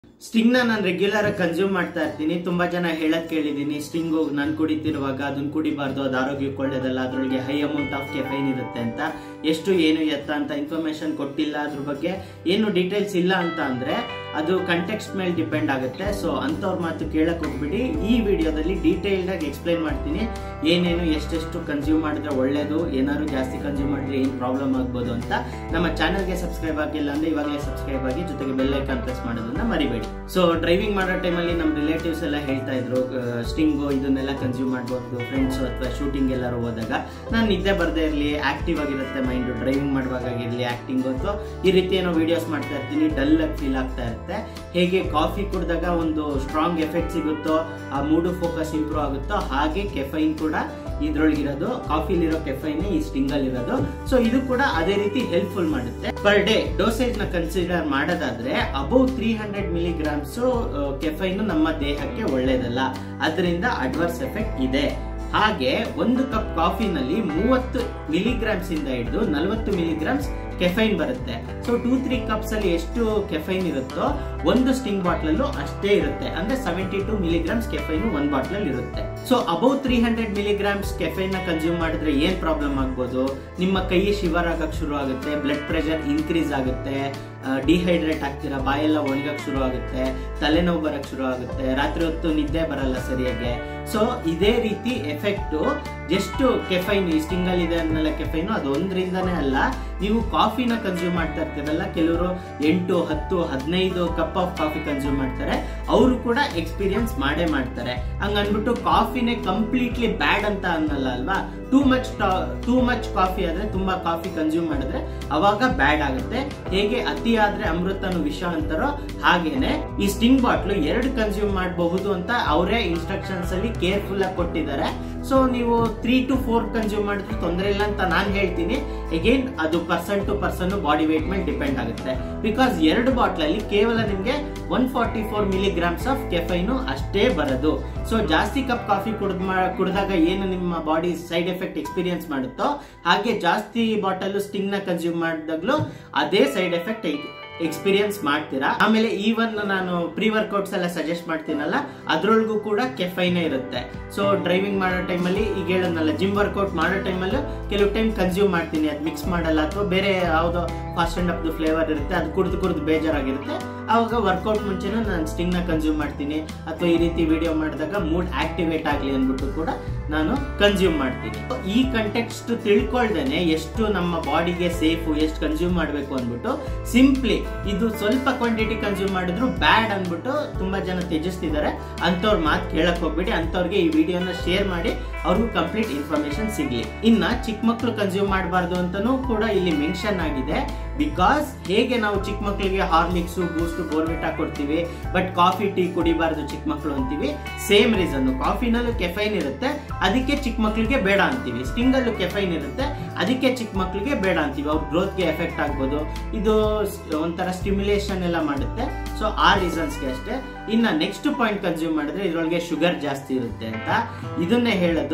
sting ನ ನಾನು regular ಆಗಿ ಕನ್ಸ್ಯೂಮ್ ಮಾಡ್ತಾ ಇರ್ತೀನಿ ತುಂಬಾ ಜನ ಹೇಳದ್ ಕೇಳಿದೀನಿ ಸ್ಟಿಂಗ್ ನಾನು ಕುಡಿತಿರುವಾಗ ಅದನ್ನ ಕುಡಿಬಾರ್ದು ಅದು ಆರೋಗ್ಯಕ್ಕೆ ಒಳ್ಳೇದಲ್ಲ ಅದ್ರೊಳಗೆ ಹೈ ಅಮೌಂಟ್ ಆಫ್ ಕೆಫೈನ್ ಇರುತ್ತೆ ಅಂತ ಎಷ್ಟು ಏನು ಎತ್ತ ಅಂತ ಇನ್ಫಾರ್ಮೇಶನ್ ಕೊಟ್ಟಿಲ್ಲ ಅದ್ರ ಬಗ್ಗೆ ಏನು ಡೀಟೇಲ್ಸ್ ಇಲ್ಲ ಅಂತ ಅಂದ್ರೆ ಅದು ಕಂಟೆಕ್ಸ್ಟ್ ಮೇಲೆ ಡಿಪೆಂಡ್ ಆಗುತ್ತೆ ಸೊ ಅಂಥವ್ರ ಮಾತು ಕೇಳಕ್ ಹೋಗ್ಬಿಡಿ ಈ ವಿಡಿಯೋದಲ್ಲಿ ಡೀಟೇಲ್ಡ್ ಆಗಿ ಎಕ್ಸ್ಪ್ಲೈನ್ ಮಾಡ್ತೀನಿ ಏನೇನು ಎಷ್ಟೆಷ್ಟು ಕನ್ಸ್ಯೂಮ್ ಮಾಡಿದ್ರೆ ಒಳ್ಳೇದು ಏನಾದ್ರು ಜಾಸ್ತಿ ಕನ್ಸ್ಯೂಮ್ ಮಾಡಿದ್ರೆ ಏನು ಪ್ರಾಬ್ಲಮ್ ಆಗ್ಬೋದು ಅಂತ ನಮ್ಮ ಚಾನಲ್ಗೆ ಸಬ್ಸ್ಕ್ರೈಬ್ ಆಗಿಲ್ಲ ಅಂದ್ರೆ ಇವಾಗಲೇ ಸಬ್ಸ್ಕ್ರೈಬ್ ಆಗಿ ಜೊತೆಗೆ ಬೆಲ್ ಐಕಾನ್ ಪ್ರೆಸ್ ಮಾಡೋದನ್ನ ಮರಿಬೇಡಿ ಸೊ ಡ್ರೈವಿಂಗ್ ಮಾಡೋ ಟೈಮಲ್ಲಿ ನಮ್ಮ ರಿಲೇಟಿವ್ಸ್ ಎಲ್ಲ ಹೇಳ್ತಾ ಇದ್ರು ಸ್ಟಿಂಗು ಇದನ್ನೆಲ್ಲ ಕನ್ಸ್ಯೂಮ್ ಮಾಡ್ಬೋದು ಫ್ರೆಂಡ್ಸ್ ಅಥವಾ ಶೂಟಿಂಗ್ ಎಲ್ಲರೂ ಹೋದಾಗ ನಾನು ನಿದ್ದೆ ಬರದೇ ಇರಲಿ ಆಕ್ಟಿವ್ ಆಗಿರುತ್ತೆ ಮೈಂಡ್ ಡ್ರೈವಿಂಗ್ ಮಾಡುವಾಗ ಆಗಿರಲಿ ಆಕ್ಟಿಂಗ್ ಅಥವಾ ಈ ರೀತಿ ಏನೋ ವಿಡಿಯೋಸ್ ಮಾಡ್ತಾ ಇರ್ತೀನಿ ಡಲ್ ಆಗಿ ಫೀಲ್ ಆಗ್ತಾ ಇರುತ್ತೆ ಹೇಗೆ ಕಾಫಿ ಕುಡಿದಾಗ ಒಂದು ಸ್ಟ್ರಾಂಗ್ ಎಫೆಕ್ಟ್ ಸಿಗುತ್ತೋ ಆ ಮೂಡು ಫೋಕಸ್ ಇಂಪ್ರೂವ್ ಆಗುತ್ತೋ ಹಾಗೆ ಕೆಫೈನ್ ಕೂಡ ಇದ್ರೊಳಗಿರೋದು ಕಾಫಿಲಿರೋ ಕೆಫೈನ್ ಈ ಸ್ಟಿಂಗ್ ಅಲ್ಲಿ ಇರೋದು ಸೊ ಇದು ಕೂಡ ಅದೇ ರೀತಿ ಹೆಲ್ಪ್ಫುಲ್ ಮಾಡುತ್ತೆ ಪರ್ ಡೇ ಡೋಸೇಜ್ ನ ಕನ್ಸಿಡರ್ ಮಾಡೋದಾದ್ರೆ above three hundred milligrams caffeine ನಮ್ಮ ದೇಹಕ್ಕೆ ಒಳ್ಳೇದಲ್ಲ ಅದರಿಂದ ಅಡ್ವರ್ಸ್ ಎಫೆಕ್ಟ್ ಇದೆ ಹಾಗೆ ಒಂದು ಕಪ್ ಕಾಫಿನಲ್ಲಿ ಮೂವತ್ತು ಮಿಲಿಗ್ರಾಮ್ಸ್ ಇಂದ ಹಿಡಿದು ನಲವತ್ತು ಮಿಲಿಗ್ರಾಮ್ಸ್ ಕೆಫೈನ್ ಬರುತ್ತೆ ಸೊ ಟೂ ತ್ರೀ ಕಪ್ಸ್ ಅಲ್ಲಿ ಎಷ್ಟು ಕೆಫೈನ್ ಇರುತ್ತೋ ಒಂದು ಸ್ಟಿಂಗ್ ಬಾಟ್ಲಲ್ಲೂ ಅಷ್ಟೇ ಇರುತ್ತೆ ಅಂದ್ರೆ ಸೆವೆಂಟಿ ಟೂ ಮಿಲಿಗ್ರಾಮ್ಸ್ ಕೆಫೈನ್ ಒಂದ್ ಬಾಟ್ಲಲ್ಲಿ ಇರುತ್ತೆ so above three hundred milligrams caffeine ನ ಕನ್ಸ್ಯೂಮ್ ಮಾಡಿದ್ರೆ ಏನ್ ಪ್ರಾಬ್ಲಮ್ ಆಗ್ಬೋದು ನಿಮ್ಮ ಕೈ ಶಿವರ್ ಆಗಕ್ ಶುರು ಆಗುತ್ತೆ ಬ್ಲಡ್ ಪ್ರೆಷರ್ ಇನ್ಕ್ರೀಸ್ ಆಗುತ್ತೆ ಡಿಹೈಡ್ರೇಟ್ ಆಗ್ತೀರಾ ಬಾಯೆಲ್ಲ ಒಣಗಕ್ ಶುರು ಆಗುತ್ತೆ ತಲೆನೋವು ಬರಕ್ ಶುರು ಆಗುತ್ತೆ ರಾತ್ರಿ ಹೊತ್ತು ನಿದ್ದೆ ಬರಲ್ಲ ಸರಿಯಾಗಿ ಸೊ ಇದೇ ರೀತಿ ಎಫೆಕ್ಟ್ ಎಷ್ಟು ಕೆಫೈನ್ ಈ ಸ್ಟಿಂಗ್ ಅಲ್ಲಿ ಇದೆ ಅನ್ನಲ್ಲ ಕೆಫೈನ್ ಅದು ಒಂದ್ರಿಂದನೇ ಅಲ್ಲ ನೀವು ಕಾಫಿನ ಕನ್ಸ್ಯೂಮ್ ಮಾಡ್ತಾ ಇರ್ತೀರಲ್ಲ ಕೆಲವರು ಎಂಟು ಹತ್ತು ಹದಿನೈದು ಕಪ್ ಆಫ್ ಕಾಫಿ ಕನ್ಸ್ಯೂಮ್ ಮಾಡ್ತಾರೆ ಅವರು ಕೂಡ ಎಕ್ಸ್ಪೀರಿಯನ್ಸ್ ಮಾಡೇ ಮಾಡ್ತಾರೆ ಹಂಗ ಅನ್ಬಿಟ್ಟು ಕಾಫಿನೇ ಕಂಪ್ಲೀಟ್ಲಿ ಬ್ಯಾಡ್ ಅಂತ ಅನ್ನಲ್ಲ ಅಲ್ವಾ too much too much coffee ಆದ್ರೆ ತುಂಬಾ ಕಾಫಿ ಕನ್ಸ್ಯೂಮ್ ಮಾಡಿದ್ರೆ ಅವಾಗ ಬ್ಯಾಡ್ ಆಗುತ್ತೆ ಹೇಗೆ ಅತಿ ಆದ್ರೆ ಅಮೃತನು ವಿಷ ಅಂತಾರೋ ಹಾಗೇನೆ ಈ ಸ್ಟಿಂಗ್ ಬಾಟ್ಲು ಎರಡು ಕನ್ಸ್ಯೂಮ್ ಮಾಡಬಹುದು ಅಂತ ಅವರೇ ಇನ್ಸ್ಟ್ರಕ್ಷನ್ಸ್ ಅಲ್ಲಿ ಕೇರ್ಫುಲ್ ಆಗಿ ಕೊಟ್ಟಿದ್ದಾರೆ ಸೊ ನೀವು ತ್ರೀ ಟು ಫೋರ್ ಕನ್ಸ್ಯೂಮ್ ಮಾಡಿದ್ರೆ ತೊಂದರೆ ಇಲ್ಲ ಅಂತ ನಾನು ಹೇಳ್ತೀನಿ ಅಗೇನ್ ಅದು person to person body weight ಮೇಲೆ ಡಿಪೆಂಡ್ ಆಗುತ್ತೆ ಬಿಕಾಸ್ ಎರಡು ಬಾಟ್ಲ್ ಅಲ್ಲಿ ಕೇವಲ ನಿಮ್ಗೆ one forty four milligrams of caffeine ಅಷ್ಟೇ ಬರೋದು ಸೊ ಜಾಸ್ತಿ ಕಪ್ ಕಾಫಿ ಕುಡ್ದ್ ಕುಡಿದಾಗ ಏನು ನಿಮ್ಮ ಬಾಡಿ ಸೈಡ್ ಎಫೆಕ್ಟ್ ಎಕ್ಸ್ಪೀರಿಯನ್ಸ್ ಮಾಡುತ್ತೋ ಹಾಗೆ ಜಾಸ್ತಿ ಬಾಟಲ್ ಸ್ಟಿಂಗ್ ನ ಕನ್ಸ್ಯೂಮ್ ಮಾಡಿದಾಗ್ಲೂ ಅದೇ ಸೈಡ್ ಎಫೆಕ್ಟ್ ಎಕ್ಸ್ಪೀರಿಯನ್ಸ್ ಮಾಡ್ತೀರಾ ಆಮೇಲೆ ಈವನ್ ನಾನು ಪ್ರೀ ವರ್ಕೌಟ್ಸ್ ಎಲ್ಲ ಸಜೆಸ್ಟ್ ಮಾಡ್ತೀನಲ್ಲ ಅದ್ರೊಳಗೂ ಕೂಡ ಕೆಫೈನ್ ಇರುತ್ತೆ ಸೊ ಡ್ರೈವಿಂಗ್ ಮಾಡೋ ಟೈಮಲ್ಲಿ ಈಗ ಹೇಳದ್ನಲ್ಲ ಜಿಮ್ ವರ್ಕೌಟ್ ಮಾಡೋ ಟೈಮಲ್ಲೂ ಕೆಲವು ಟೈಮ್ ಕನ್ಸ್ಯೂಮ್ ಮಾಡ್ತೀನಿ ಅದು ಮಿಕ್ಸ್ ಮಾಡಲ್ಲ ಅಥವಾ ಬೇರೆ ಯಾವುದೋ ಫಾಸ್ಟ್ ಅಂಡ್ ಅಪ್ ಫ್ಲೇವರ್ ಇರುತ್ತೆ ಅದು ಕುಡಿದು ಕುಡಿದು ಬೇಜಾರಾಗಿರುತ್ತೆ ಅವಾಗ ವರ್ಕೌಟ್ ಮುಂಚೆನೂ ನಾನು ಸ್ಟಿಂಗ್ ನ ಕನ್ಸ್ಯೂಮ್ ಮಾಡ್ತೀನಿ ಅಥವಾ ಈ ರೀತಿ ವಿಡಿಯೋ ಮಾಡಿದಾಗ ಮೂಡ್ ಆಕ್ಟಿವೇಟ್ ಆಗಲಿ ಅಂದ್ಬಿಟ್ಟು ಕೂಡ ನಾನು ಕನ್ಸ್ಯೂಮ್ ಮಾಡ್ತೀನಿ ಈ ಕಂಟೆಕ್ಸ್ಟ್ ತಿಳ್ಕೊಳ್ದೇನೆ ಎಷ್ಟು ನಮ್ಮ ಬಾಡಿಗೆ ಸೇಫ್ ಎಷ್ಟು ಕನ್ಸ್ಯೂಮ್ ಮಾಡಬೇಕು ಅಂದ್ಬಿಟ್ಟು ಸಿಂಪ್ಲಿ ಇದು ಸ್ವಲ್ಪ ಕ್ವಾಂಟಿಟಿ ಕನ್ಸ್ಯೂಮ್ ಮಾಡಿದ್ರು ಬ್ಯಾಡ್ ಅಂದ್ಬಿಟ್ಟು ತುಂಬಾ ಜನ ತ್ಯಜಿಸ್ತಿದ್ದಾರೆ ಅಂತವ್ರ ಮಾತು ಕೇಳಕ್ ಹೋಗ್ಬಿಡಿ ಅಂತವ್ರಿಗೆ ಈ ವಿಡಿಯೋನ ಶೇರ್ ಮಾಡಿ ಅವ್ರಿಗೂ ಕಂಪ್ಲೀಟ್ ಇನ್ಫಾರ್ಮೇಶನ್ ಸಿಗ್ಲಿ ಇನ್ನ ಚಿಕ್ಕ ಮಕ್ಳು ಕನ್ಸ್ಯೂಮ್ ಮಾಡಬಾರ್ದು ಅಂತಾನೂ ಕೂಡ ಇಲ್ಲಿ ಮೆನ್ಷನ್ ಆಗಿದೆ ಬಿಕಾಸ್ ಹೇಗೆ ನಾವು ಚಿಕ್ಕ ಮಕ್ಕಳಿಗೆ ಹಾರ್ಲಿಕ್ಸ್ ಬೂಸ್ಟ್ ಬೋರ್ವಿಟಾ ಕೊಡ್ತೀವಿ ಬಟ್ ಕಾಫಿ ಟೀ ಕುಡಿಬಾರ್ದು ಚಿಕ್ಕ ಮಕ್ಕಳು ಅಂತೀವಿ ಸೇಮ್ ರೀಸನ್ ಕಾಫಿನಲ್ಲೂ ಕೆಫೈನ್ ಇರುತ್ತೆ ಅದಕ್ಕೆ ಚಿಕ್ಕ ಮಕ್ಕಳಿಗೆ ಬೇಡ ಅಂತೀವಿ ಸ್ಟಿಂಗ್ ಅಲ್ಲೂ ಕೆಫೈನ್ ಇರುತ್ತೆ ಅದಕ್ಕೆ ಚಿಕ್ಕ ಮಕ್ಕಳಿಗೆ ಬೇಡ ಅಂತೀವಿ ಅವ್ರ ಗ್ರೋತ್ಗೆ ಎಫೆಕ್ಟ್ ಆಗ್ಬೋದು ಇದು ಒಂಥರ ಸ್ಟಿಮ್ಯುಲೇಷನ್ ಎಲ್ಲ ಮಾಡುತ್ತೆ ಸೊ ಆ ರೀಸನ್ಸ್ಗೆ ಅಷ್ಟೇ ಇನ್ನ ನೆಕ್ಸ್ಟ್ ಪಾಯಿಂಟ್ ಕನ್ಸ್ಯೂಮ್ ಮಾಡಿದ್ರೆ ಇದ್ರೊಳಗೆ ಶುಗರ್ ಜಾಸ್ತಿ ಇರುತ್ತೆ ಅಂತ ಇದನ್ನೇ ಹೇಳೋದು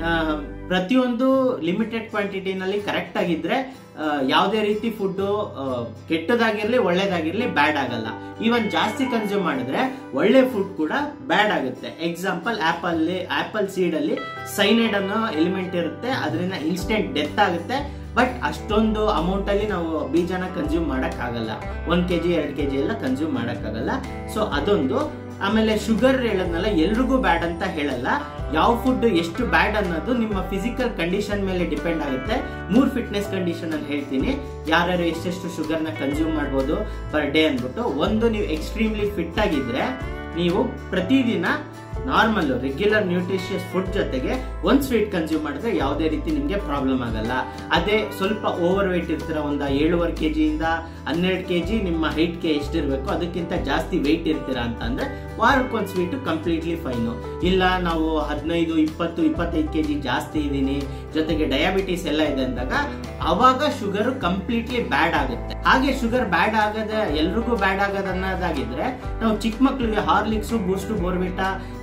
ಪ್ರತಿಯೊಂದು ಲಿಮಿಟೆಡ್ ಕ್ವಾಂಟಿಟಿನಲ್ಲಿ ಕರೆಕ್ಟ್ ಆಗಿದ್ರೆ ಯಾವುದೇ ರೀತಿ ಫುಡ್ ಕೆಟ್ಟದಾಗಿರ್ಲಿ ಒಳ್ಳೇದಾಗಿರ್ಲಿ ಬ್ಯಾಡ್ ಆಗಲ್ಲ ಈವನ್ ಜಾಸ್ತಿ ಕನ್ಸ್ಯೂಮ್ ಮಾಡಿದ್ರೆ ಒಳ್ಳೆ ಫುಡ್ ಕೂಡ ಬ್ಯಾಡ್ ಆಗುತ್ತೆ ಎಕ್ಸಾಂಪಲ್ ಆಪಲ್ ಆಪಲ್ ಸೀಡ್ ಅಲ್ಲಿ ಸೈನೈಡ್ ಅನ್ನೋ ಎಲಿಮೆಂಟ್ ಇರುತ್ತೆ ಅದರಿಂದ ಇನ್ಸ್ಟೆಂಟ್ ಡೆತ್ ಆಗುತ್ತೆ ಬಟ್ ಅಷ್ಟೊಂದು ಅಮೌಂಟ್ ಅಲ್ಲಿ ನಾವು ಬೀಜನ ಕನ್ಸ್ಯೂಮ್ ಮಾಡಕ್ ಆಗಲ್ಲ ಒಂದ್ ಕೆಜಿ ಎರಡ್ ಕೆಜಿ ಎಲ್ಲ ಕನ್ಸ್ಯೂಮ್ ಮಾಡಕ್ ಆಗಲ್ಲ ಸೊ ಅದೊಂದು ಆಮೇಲೆ ಶುಗರ್ ಹೇಳದ್ನಲ್ಲ ಎಲ್ರಿಗೂ ಬ್ಯಾಡ್ ಅಂತ ಹೇಳಲ್ಲ ಯಾವ ಫುಡ್ ಎಷ್ಟು ಬ್ಯಾಡ್ ಅನ್ನೋದು ನಿಮ್ಮ ಫಿಸಿಕಲ್ ಕಂಡೀಷನ್ ಮೇಲೆ ಡಿಪೆಂಡ್ ಆಗುತ್ತೆ ಮೂರ್ ಫಿಟ್ನೆಸ್ ಕಂಡೀಷನ್ ಅಲ್ಲಿ ಹೇಳ್ತೀನಿ ಯಾರ್ಯಾರು ಎಷ್ಟೆಷ್ಟು ಶುಗರ್ನ ಕನ್ಸ್ಯೂಮ್ ಮಾಡ್ಬೋದು ಪರ್ ಡೇ ಅಂದ್ಬಿಟ್ಟು ಒಂದು ನೀವು ಎಕ್ಸ್ಟ್ರೀಮ್ಲಿ ಫಿಟ್ ಆಗಿದ್ರೆ ನೀವು ಪ್ರತಿದಿನ ನಾರ್ಮಲ್ ರೆಗ್ಯುಲರ್ ನ್ಯೂಟ್ರಿಷಿಯಸ್ ಫುಡ್ ಜೊತೆಗೆ ಒಂದ್ ಸ್ವೀಟ್ ಕನ್ಸ್ಯೂಮ್ ಮಾಡಿದ್ರೆ ಯಾವುದೇ ರೀತಿ ನಿಮಗೆ ಪ್ರಾಬ್ಲಮ್ ಆಗಲ್ಲ ಅದೇ ಸ್ವಲ್ಪ ಓವರ್ ವೆಯ್ಟ್ ಇರ್ತೀರ ಒಂದು ಏಳುವರೆ ಕೆ ಜಿಯಿಂದ ಹನ್ನೆರಡು ಕೆ ಜಿ ನಿಮ್ಮ ಹೈಟ್ಗೆ ಎಷ್ಟಿರಬೇಕು ಅದಕ್ಕಿಂತ ಜಾಸ್ತಿ ವೆಯ್ಟ್ ಇರ್ತೀರಾ ಅಂತ ಅಂದ್ರೆ ವಾರಕ್ಕೊಂದು ಸ್ವೀಟು ಕಂಪ್ಲೀಟ್ಲಿ ಫೈನು ಇಲ್ಲ ನಾವು ಹದಿನೈದು ಇಪ್ಪತ್ತು ಇಪ್ಪತ್ತೈದು ಕೆ ಜಿ ಜಾಸ್ತಿ ಇದ್ದೀನಿ ಜೊತೆಗೆ ಡಯಾಬಿಟೀಸ್ ಎಲ್ಲ ಇದೆ ಅಂದಾಗ ಅವಾಗ ಶುಗರ್ ಕಂಪ್ಲೀಟ್ಲಿ ಬ್ಯಾಡ್ ಆಗುತ್ತೆ ಹಾಗೆ ಶುಗರ್ ಬ್ಯಾಡ್ ಆಗದ ಎಲ್ರಿಗೂ ಬ್ಯಾಡ್ ಆಗೋದು ಅನ್ನೋದಾಗಿದ್ರೆ ನಾವು ಚಿಕ್ಕ ಮಕ್ಳಿಗೆ ಹಾರ್ಲಿಕ್ಸ್ ಬೂಸ್ಟ್ ಬೋರ್ವಿಟಾ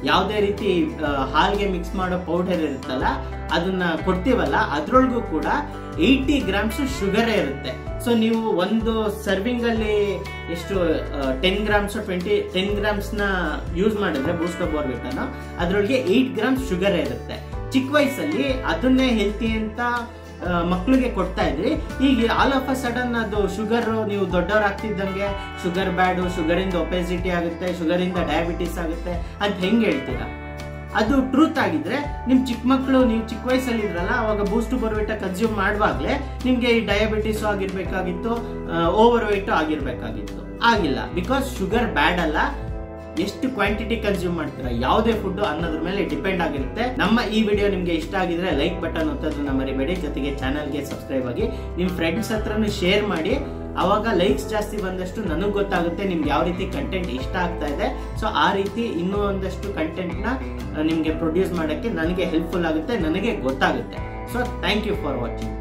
ಯಾವುದೇ ರೀತಿ ಆ, ಹಾಲ್ಗೆ ಮಿಕ್ಸ್ ಮಾಡೋ ಪೌಡರ್ ಇರುತ್ತಲ್ಲ ಅದನ್ನ ಕೊಡ್ತೀವಲ್ಲ ಅದ್ರೊಳಗೂ ಕೂಡ ಏಯ್ಟಿ ಗ್ರಾಮ್ಸ್ ಶುಗರೇ ಇರುತ್ತೆ ಸೊ ನೀವು ಒಂದು ಸರ್ವಿಂಗ್ ಅಲ್ಲಿ ಎಷ್ಟು ten grams twenty ten grams ನ ಯೂಸ್ ಮಾಡಿದ್ರೆ ಬೂಸ್ಟ್ ಬೋರ್ಬಿಟನ್ನು ಅದ್ರೊಳಗೆ ಏಯ್ಟ್ ಗ್ರಾಮ್ಸ್ ಶುಗರೇ ಇರುತ್ತೆ ಚಿಕ್ಕ ವಯಸ್ಸಲ್ಲಿ ಅದನ್ನೇ ಹೆಲ್ತಿ ಅಂತ ಮಕ್ಕಳಿಗೆ ಕೊಡ್ತಾ ಇದ್ರಿ ಈಗ ಆಲ್ ಆಫ್ ಅ ಸಡನ್ ಅದು ಶುಗರ್ ನೀವು ದೊಡ್ಡವರಾಗ್ತಿದ್ದಂಗೆ ಶುಗರ್ ಬ್ಯಾಡು ಶುಗರ್ ಇಂದ ಒಪೆಸಿಟಿ ಆಗುತ್ತೆ ಶುಗರ್ ಇಂದ ಡಯಾಬಿಟಿಸ್ ಆಗುತ್ತೆ ಅಂತ ಹೆಂಗ್ ಹೇಳ್ತೀರಾ ಅದು ಟ್ರೂತ್ ಆಗಿದ್ರೆ ನಿಮ್ ಚಿಕ್ಕ ಮಕ್ಕಳು ನೀವು ಚಿಕ್ಕ ವಯಸ್ಸಲ್ಲಿ ಇದ್ರಲ್ಲ ಅವಾಗ ಬೂಸ್ಟ್ ಬರ್ವಿಟ ಕನ್ಸ್ಯೂಮ್ ಮಾಡುವಾಗ್ಲೇ ನಿಮ್ಗೆ ಈ ಡಯಾಬಿಟಿಸ್ ಆಗಿರ್ಬೇಕಾಗಿತ್ತು ಓವರ್ ವೆಯ್ಟ್ ಆಗಿರ್ಬೇಕಾಗಿತ್ತು ಆಗಿಲ್ಲ ಬಿಕಾಸ್ ಶುಗರ್ ಬ್ಯಾಡ್ ಅಲ್ಲ ಎಷ್ಟು ಕ್ವಾಂಟಿಟಿ ಕನ್ಸ್ಯೂಮ್ ಮಾಡ್ತೀರಾ ಯಾವುದೇ ಫುಡ್ ಅನ್ನೋದ್ರ ಮೇಲೆ ಡಿಪೆಂಡ್ ಆಗಿರುತ್ತೆ ನಮ್ಮ ಈ ವಿಡಿಯೋ ನಿಮ್ಗೆ ಇಷ್ಟ ಆಗಿದ್ರೆ ಲೈಕ್ ಬಟನ್ ಒತ್ತೋದನ್ನ ಮರಿಬೇಡಿ ಜೊತೆಗೆ ಚಾನಲ್ಗೆ ಸಬ್ಸ್ಕ್ರೈಬ್ ಆಗಿ ನಿಮ್ ಫ್ರೆಂಡ್ಸ್ ಹತ್ರನೂ ಶೇರ್ ಮಾಡಿ ಅವಾಗ ಲೈಕ್ಸ್ ಜಾಸ್ತಿ ಬಂದಷ್ಟು ನನಗೆ ಗೊತ್ತಾಗುತ್ತೆ ನಿಮ್ಗೆ ಯಾವ ರೀತಿ ಕಂಟೆಂಟ್ ಇಷ್ಟ ಆಗ್ತಾ ಇದೆ ಸೊ ಆ ರೀತಿ ಇನ್ನೂ ಒಂದಷ್ಟು ಕಂಟೆಂಟ್ನ ನಿಮಗೆ ಪ್ರೊಡ್ಯೂಸ್ ಮಾಡೋಕ್ಕೆ ನನಗೆ ಹೆಲ್ಪ್ಫುಲ್ ಆಗುತ್ತೆ ನನಗೆ ಗೊತ್ತಾಗುತ್ತೆ so thank you for watching